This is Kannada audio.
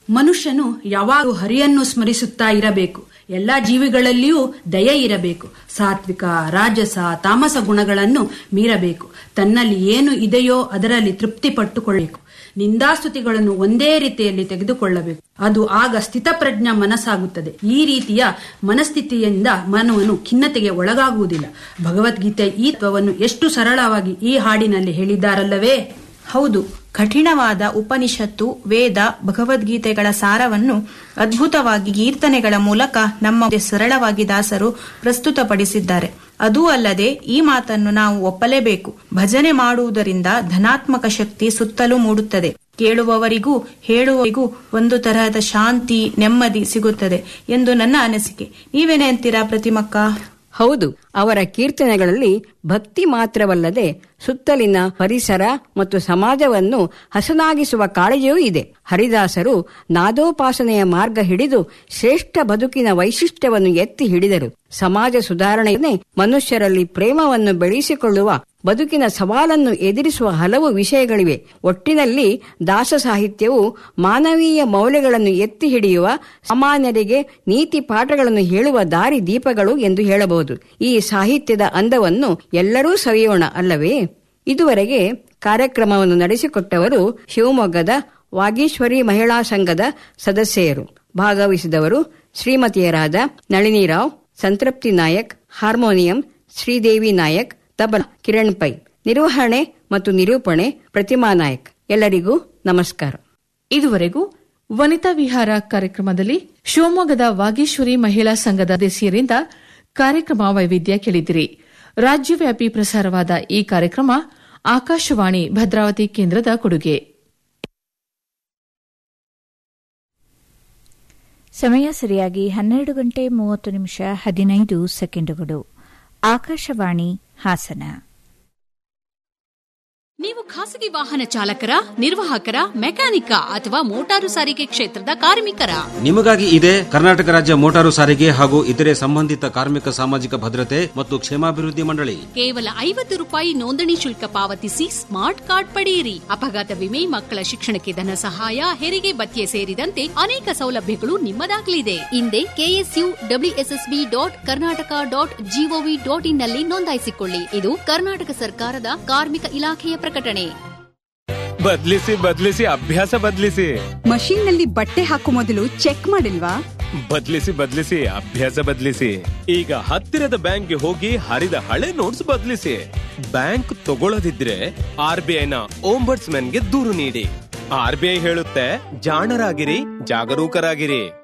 ಮನುಷ್ಯನು ಯಾವಾಗೂ ಹರಿಯನ್ನು ಸ್ಮರಿಸುತ್ತಾ ಇರಬೇಕು ಎಲ್ಲಾ ಜೀವಿಗಳಲ್ಲಿಯೂ ದಯೆ ಇರಬೇಕು ಸಾತ್ವಿಕ ರಾಜಸ ತಾಮಸ ಗುಣಗಳನ್ನು ಮೀರಬೇಕು ತನ್ನಲ್ಲಿ ಏನು ಇದೆಯೋ ಅದರಲ್ಲಿ ತೃಪ್ತಿ ಪಟ್ಟುಕೊಳ್ಳಬೇಕು ನಿಂದಾಸ್ತುತಿಗಳನ್ನು ಒಂದೇ ರೀತಿಯಲ್ಲಿ ತೆಗೆದುಕೊಳ್ಳಬೇಕು ಅದು ಆಗ ಸ್ಥಿತಪ್ರಜ್ಞ ಮನಸ್ಸಾಗುತ್ತದೆ ಈ ರೀತಿಯ ಮನಸ್ಥಿತಿಯಿಂದ ಮಾನವನು ಖಿನ್ನತೆಗೆ ಒಳಗಾಗುವುದಿಲ್ಲ ಭಗವದ್ಗೀತೆ ಈ ತತ್ವವನ್ನು ಎಷ್ಟು ಸರಳವಾಗಿ ಈ ಹಾಡಿನಲ್ಲಿ ಹೇಳಿದ್ದಾರಲ್ಲವೇ ಹೌದು ಕಠಿಣವಾದ ಉಪನಿಷತ್ತು ವೇದ ಭಗವದ್ಗೀತೆಗಳ ಸಾರವನ್ನು ಅದ್ಭುತವಾಗಿ ಕೀರ್ತನೆಗಳ ಮೂಲಕ ನಮ್ಮ ಮುಂದೆ ಸರಳವಾಗಿ ದಾಸರು ಪ್ರಸ್ತುತಪಡಿಸಿದ್ದಾರೆ ಅದೂ ಅಲ್ಲದೆ ಈ ಮಾತನ್ನು ನಾವು ಒಪ್ಪಲೇಬೇಕು ಭಜನೆ ಮಾಡುವುದರಿಂದ ಧನಾತ್ಮಕ ಶಕ್ತಿ ಸುತ್ತಲೂ ಮೂಡುತ್ತದೆ ಕೇಳುವವರಿಗೂ ಹೇಳುವವರಿಗೂ ಒಂದು ತರಹದ ಶಾಂತಿ ನೆಮ್ಮದಿ ಸಿಗುತ್ತದೆ ಎಂದು ನನ್ನ ಅನಿಸಿಕೆ ನೀವೇನೆ ಅಂತೀರಾ ಪ್ರತಿಮಕ್ಕ ಹೌದು ಅವರ ಕೀರ್ತನೆಗಳಲ್ಲಿ ಭಕ್ತಿ ಮಾತ್ರವಲ್ಲದೆ ಸುತ್ತಲಿನ ಪರಿಸರ ಮತ್ತು ಸಮಾಜವನ್ನು ಹಸನಾಗಿಸುವ ಕಾಳಜಿಯೂ ಇದೆ ಹರಿದಾಸರು ನಾದೋಪಾಸನೆಯ ಮಾರ್ಗ ಹಿಡಿದು ಶ್ರೇಷ್ಠ ಬದುಕಿನ ವೈಶಿಷ್ಟ್ಯವನ್ನು ಎತ್ತಿ ಹಿಡಿದರು ಸಮಾಜ ಸುಧಾರಣೆಯನ್ನೇ ಮನುಷ್ಯರಲ್ಲಿ ಪ್ರೇಮವನ್ನು ಬೆಳೆಸಿಕೊಳ್ಳುವ ಬದುಕಿನ ಸವಾಲನ್ನು ಎದುರಿಸುವ ಹಲವು ವಿಷಯಗಳಿವೆ ಒಟ್ಟಿನಲ್ಲಿ ದಾಸ ಸಾಹಿತ್ಯವು ಮಾನವೀಯ ಮೌಲ್ಯಗಳನ್ನು ಎತ್ತಿ ಹಿಡಿಯುವ ಸಾಮಾನ್ಯರಿಗೆ ನೀತಿ ಪಾಠಗಳನ್ನು ಹೇಳುವ ದಾರಿ ದೀಪಗಳು ಎಂದು ಹೇಳಬಹುದು ಈ ಸಾಹಿತ್ಯದ ಅಂದವನ್ನು ಎಲ್ಲರೂ ಸವಿಯೋಣ ಅಲ್ಲವೇ ಇದುವರೆಗೆ ಕಾರ್ಯಕ್ರಮವನ್ನು ನಡೆಸಿಕೊಟ್ಟವರು ಶಿವಮೊಗ್ಗದ ವಾಗೀಶ್ವರಿ ಮಹಿಳಾ ಸಂಘದ ಸದಸ್ಯರು ಭಾಗವಹಿಸಿದವರು ಶ್ರೀಮತಿಯರಾದ ನಳಿನಿರಾವ್ ಸಂತೃಪ್ತಿ ನಾಯಕ್ ಹಾರ್ಮೋನಿಯಂ ಶ್ರೀದೇವಿ ನಾಯಕ್ ತಬಲ ಕಿರಣ್ ಪೈ ನಿರ್ವಹಣೆ ಮತ್ತು ನಿರೂಪಣೆ ಪ್ರತಿಮಾ ನಾಯಕ್ ಎಲ್ಲರಿಗೂ ನಮಸ್ಕಾರ ಇದುವರೆಗೂ ವನಿತಾ ವಿಹಾರ ಕಾರ್ಯಕ್ರಮದಲ್ಲಿ ಶಿವಮೊಗ್ಗದ ವಾಗೀಶ್ವರಿ ಮಹಿಳಾ ಸಂಘದ ಸದಸ್ಯರಿಂದ ಕಾರ್ಯಕ್ರಮ ವೈವಿಧ್ಯ ಕೇಳಿದಿರಿ ರಾಜ್ಯವ್ಯಾಪಿ ಪ್ರಸಾರವಾದ ಈ ಕಾರ್ಯಕ್ರಮ ಆಕಾಶವಾಣಿ ಭದ್ರಾವತಿ ಕೇಂದ್ರದ ಕೊಡುಗೆ ಸಮಯ ಸರಿಯಾಗಿ ಹನ್ನೆರಡು ಗಂಟೆ ಮೂವತ್ತು ನಿಮಿಷ ಹದಿನೈದು ಸೆಕೆಂಡುಗಳು ಆಕಾಶವಾಣಿ ಹಾಸನ ನೀವು ಖಾಸಗಿ ವಾಹನ ಚಾಲಕರ ನಿರ್ವಾಹಕರ ಮೆಕ್ಯಾನಿಕ ಅಥವಾ ಮೋಟಾರು ಸಾರಿಗೆ ಕ್ಷೇತ್ರದ ಕಾರ್ಮಿಕರ ನಿಮಗಾಗಿ ಇದೆ ಕರ್ನಾಟಕ ರಾಜ್ಯ ಮೋಟಾರು ಸಾರಿಗೆ ಹಾಗೂ ಇತರೆ ಸಂಬಂಧಿತ ಕಾರ್ಮಿಕ ಸಾಮಾಜಿಕ ಭದ್ರತೆ ಮತ್ತು ಕ್ಷೇಮಾಭಿವೃದ್ಧಿ ಮಂಡಳಿ ಕೇವಲ ಐವತ್ತು ರೂಪಾಯಿ ನೋಂದಣಿ ಶುಲ್ಕ ಪಾವತಿಸಿ ಸ್ಮಾರ್ಟ್ ಕಾರ್ಡ್ ಪಡೆಯಿರಿ ಅಪಘಾತ ವಿಮೆ ಮಕ್ಕಳ ಶಿಕ್ಷಣಕ್ಕೆ ಧನ ಸಹಾಯ ಹೆರಿಗೆ ಭತ್ಯೆ ಸೇರಿದಂತೆ ಅನೇಕ ಸೌಲಭ್ಯಗಳು ನಿಮ್ಮದಾಗಲಿದೆ ಹಿಂದೆ KSU WSSB dot Karnataka dot GOV dot in ನಲ್ಲಿ ನೋಂದಾಯಿಸಿಕೊಳ್ಳಿ ಇದು ಕರ್ನಾಟಕ ಸರ್ಕಾರದ ಕಾರ್ಮಿಕ ಇಲಾಖೆಯ ಪ್ರಕಟಣೆ ಬದ್ಲಿಸಿ ಬದ್ಲಿಸಿ ಅಭ್ಯಾಸ ಬದ್ಲಿಸಿ ಮಷೀನ್ ನಲ್ಲಿ ಬಟ್ಟೆ ಹಾಕೋ ಮೊದಲು ಚೆಕ್ ಮಾಡಿಲ್ವಾ ಬದ್ಲಿಸಿ ಬದ್ಲಿಸಿ ಅಭ್ಯಾಸ ಬದ್ಲಿಸಿ ಈಗ ಹತ್ತಿರದ ಬ್ಯಾಂಕ್ಗೆ ಹೋಗಿ ಹರಿದ ಹಳೆ ನೋಟ್ಸ್ ಬದ್ಲಿಸಿ ಬ್ಯಾಂಕ್ ತಗೊಳ್ಳದಿದ್ರೆ ಆರ್ ಬಿ ಐನ ಓಂಬರ್ಟ್ಸ್ ಗೆ ದೂರು ನೀಡಿ ಆರ್ ಬಿ ಐ ಹೇಳುತ್ತೆ ಜಾಣರಾಗಿರಿ ಜಾಗರೂಕರಾಗಿರಿ